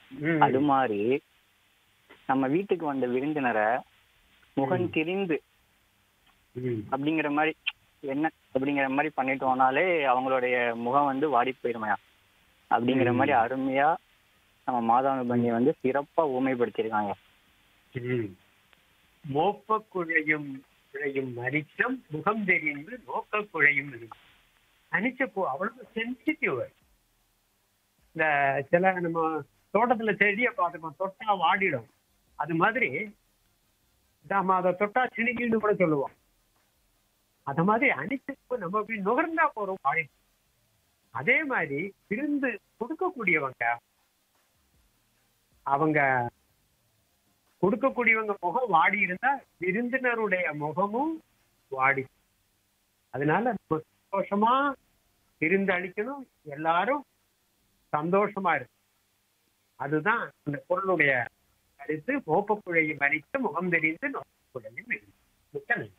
ம். அது மாதிரி நம்ம வீட்டுக்கு வந்த விருந்தினரை முகம் திரிந்து ம். அப்படிங்கிற மாதிரி என்ன அப்படிங்கிற மாதிரி பண்ணிட்டோம்னாலே அவங்களுடைய முகம் வந்து வாடி போயிருமையா அப்படிங்கிற மாதிரி அருமையா நம்ம மாதானுபந்தி வந்து சிறப்பா ஊமைப்படுத்தியிருக்காங்க ம். மோப்ப குழையும் குழையும் அனிச்சம் முகம் தெரிந்து நோக்க குழையும் இருக்கும் அனிச்ச பூ அவ்வளவு சென்சிட்டிவ் இந்த சில நம்ம தோட்டத்துல செடியை பார்த்துக்கோம் தொட்டா வாடிடும் அது மாதிரி நாம அதை தொட்டா சினிகின்னு கூட சொல்லுவோம் அத மாதிரி அனிச்ச பூ நம்ம அப்படி நுகர்ந்தா போறோம் வாடி அதே மாதிரி விருந்து கொடுக்கக்கூடியவங்க அவங்க கொடுக்கக்கூடியவங்க முகம் வாடி இருந்தா விருந்தினருடைய முகமும் வாடி அதனால நம்ம சந்தோஷமா விருந்து அளிக்கணும் எல்லாரும் சந்தோஷமா இருக்கும் அதுதான் அந்த பொருளுடைய கருத்து மோப்பக்குழையும் அணித்து முகம் தெரிந்து நோக்கக்குழையும் இருக்கு. மிக்க நன்றி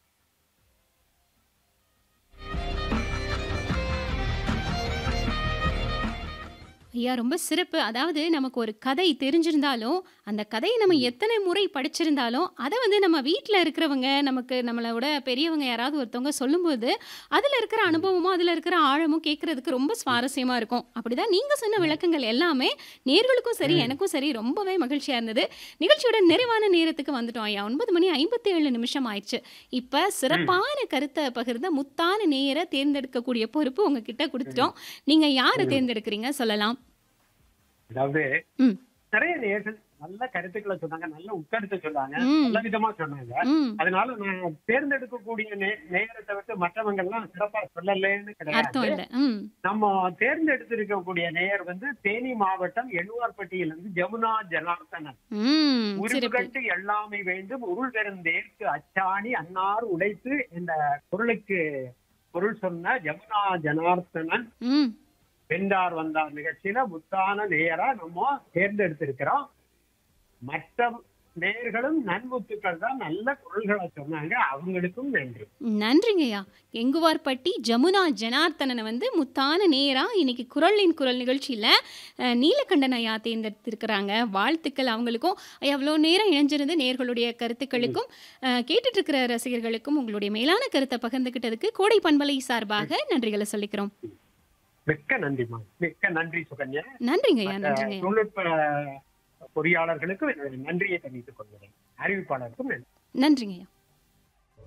ஐயா ரொம்ப சிறப்பு அதாவது நமக்கு ஒரு கதை தெரிஞ்சிருந்தாலும் அந்த கதையை நம்ம எத்தனை முறை படிச்சிருந்தாலும் அதை வந்து நம்ம வீட்டில் இருக்கிறவங்க நமக்கு நம்மளோட பெரியவங்க யாராவது ஒருத்தவங்க சொல்லும்போது அதில் இருக்கிற அனுபவமும் அதில் இருக்கிற ஆழமும் கேட்கறதுக்கு ரொம்ப சுவாரஸ்யமாக இருக்கும் அப்படிதான் நீங்கள் சொன்ன விளக்கங்கள் எல்லாமே நேர்களுக்கும் சரி எனக்கும் சரி ரொம்பவே மகிழ்ச்சியாக இருந்தது நிகழ்ச்சியோட நிறைவான நேரத்துக்கு வந்துட்டோம் ஐயா ஒன்பது மணி ஐம்பத்தி ஏழு நிமிஷம் ஆயிடுச்சு இப்போ சிறப்பான கருத்தை பகிர்ந்த முத்தான நேரை தேர்ந்தெடுக்கக்கூடிய பொறுப்பு உங்ககிட்ட கொடுத்துட்டோம் நீங்கள் யாரை தேர்ந்தெடுக்கிறீங்க சொல்லலாம் அதாவது ம். நிறைய நேர்கள் நல்ல கருத்துக்களை சொன்னாங்க நல்ல உட்கருத்து சொன்னாங்க ம். நல்ல விதமா சொன்னாங்க ம் அதனால நான் தேர்ந்தெடுக்கக்கூடிய நே- நேரத்தை விட்டு மற்றவங்க எல்லாம் சிறப்பா சொல்லலன்னு அர்த்தம் கிடையாது இல்ல ம் நம்ம தேர்ந்தெடுத்திருக்கக்கூடிய நேயர் வந்து தேனி மாவட்டம் எண்ணுவார்பட்டியிலிருந்து ஜமுனா ஜனார்த்தனன் ம் சிறப்பு உருவுகட்டு எல்லாமே வேண்டும் உருள் பெருந்தேற்கு அச்சாணி அன்னார் உடைத்து இந்த குரலுக்கு பொருள் சொன்ன ஜமுனா ஜனார்த்தனன் ம் வென்றார் வந்தார் நிகழ்ச்சியில முத்தான நேயரா நம்ம தேர்ந்தெடுத்திருக்கிறோம் மற்ற நேயர்களும் நன்முத்துக்கள் தான் நல்ல குரல்களை சொன்னாங்க அவங்களுக்கும் நன்றி நன்றிங்கய்யா எங்குவார்பட்டி ஜமுனா ஜனார்த்தனனை வந்து முத்தான நேரா இன்னைக்கு குரலின் குரல் நிகழ்ச்சியில் நீலகண்டன் ஐயா தேர்ந்தெடுத்திருக்கிறாங்க வாழ்த்துக்கள் அவங்களுக்கும் எவ்வளோ நேரம் இணைஞ்சிருந்து நேர்களுடைய கருத்துக்களுக்கும் அஹ், கேட்டுட்டு இருக்கிற ரசிகர்களுக்கும் உங்களுடைய மேலான கருத்தை பகிர்ந்துக்கிட்டதுக்கு கோடை பண்பலை சார்பாக நன்றிகளை சொல்லிக்கிறோம் மிக்க நன்றிமா மிக்க நன்றி சுகன்யா நன்றிங்கய்யா மற்ற நன்றிங்கய்யா தொழில்நுட்ப பொறியாளர்களுக்கும் என்னுடைய நன்றியை தெரிவித்துக் கொள்கிறேன் அறிவிப்பாளருக்கும் நன்றி நன்றிங்கய்யா